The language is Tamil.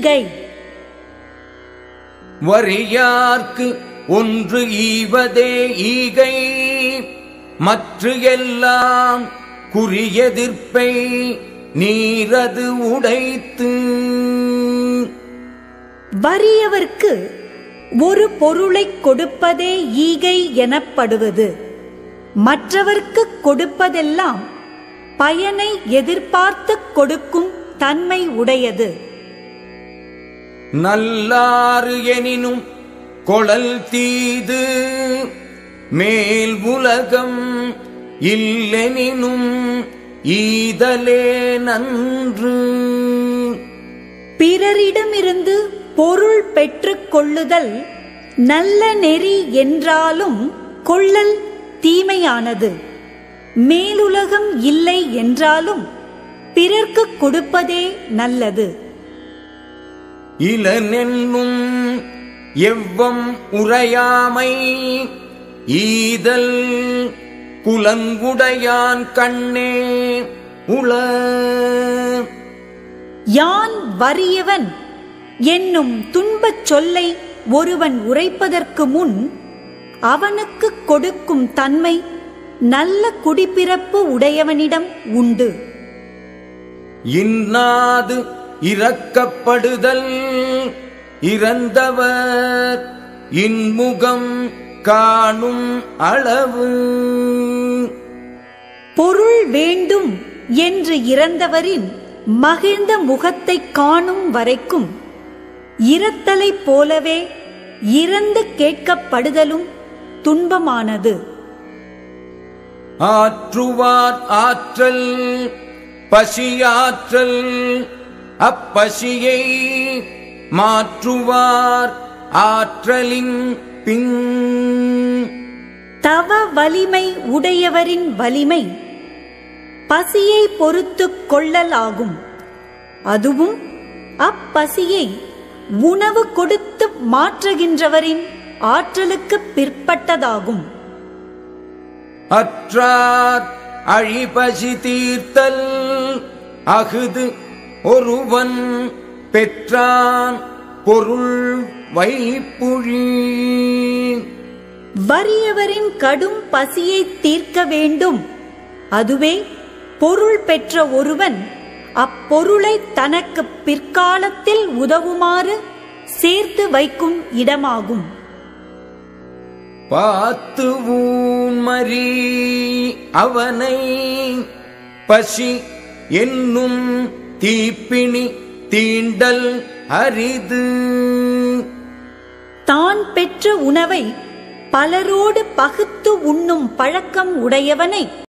ஈகை வரியார்க்கு ஒன்று ஈவதே ஈகை மற்ற எல்லாம் குறியெதிர்ப்பை நீரது உடைத்து வறியவர்க்கு ஒரு பொருளைக் கொடுப்பதே ஈகை எனப்படுவது மற்றவர்க்கு கொடுப்பதெல்லாம் பயனை எதிர்பார்த்துக் கொடுக்கும் தன்மை உடையது நல்லாறு எனினும் கொளல் தீது மேல் உலகம் இல்லெனினும் ஈதலே நன்று பிறரிடமிருந்து பொருள் பெற்றுக் கொள்ளுதல் நல்ல நெறி என்றாலும் கொள்ளல் தீமையானது மேலுலகம் இல்லை என்றாலும் பிறர்க்கு கொடுப்பதே நல்லது இளனென்னும் எவ்வம் உரையாமை ஈதல் புலங்குடையான் கண்ணே உள யான் வறியவன் என்னும் துன்பச் சொல்லை ஒருவன் உரைப்பதற்கு முன் அவனுக்கு கொடுக்கும் தன்மை நல்ல குடிப்பிறப்பு உடையவனிடம் உண்டு இன்னாது இரக்கப்படுதல் இறந்தவர் இன்முகம் காணும் அளவு பொருள் வேண்டும் என்று இறந்தவரின் மகிழ்ந்த முகத்தை காணும் வரைக்கும் இரத்தலைப் போலவே இறந்து கேட்கப்படுதலும் துன்பமானது ஆற்றுவார் ஆற்றல் பசியாற்றல் அப்பசியை மாற்றுவார் ஆற்றலின் பின் தவ வலிமை உடையவரின் வலிமை பசியை பொறுத்துக் கொள்ளலாகும் அதுவும் அப்பசியை உணவு கொடுத்து மாற்றுகின்றவரின் ஆற்றலுக்கு பிற்பட்டதாகும் அற்றார் அழிபசி தீர்த்தல் அகுது ஒருவன் பெற்றான் பொருள் வைப்புழி வறியவரின் கடும் பசியை தீர்க்க வேண்டும் அதுவே பொருள் பெற்ற ஒருவன் அப்பொருளை தனக்கு பிற்காலத்தில் உதவுமாறு சேர்த்து வைக்கும் இடமாகும் பார்த்து ஊன்மரி அவனை பசி என்னும் தீப்பிணி தீண்டல் அரிது தான் பெற்ற உணவை பலரோடு பகுத்து உண்ணும் பழக்கம் உடையவனை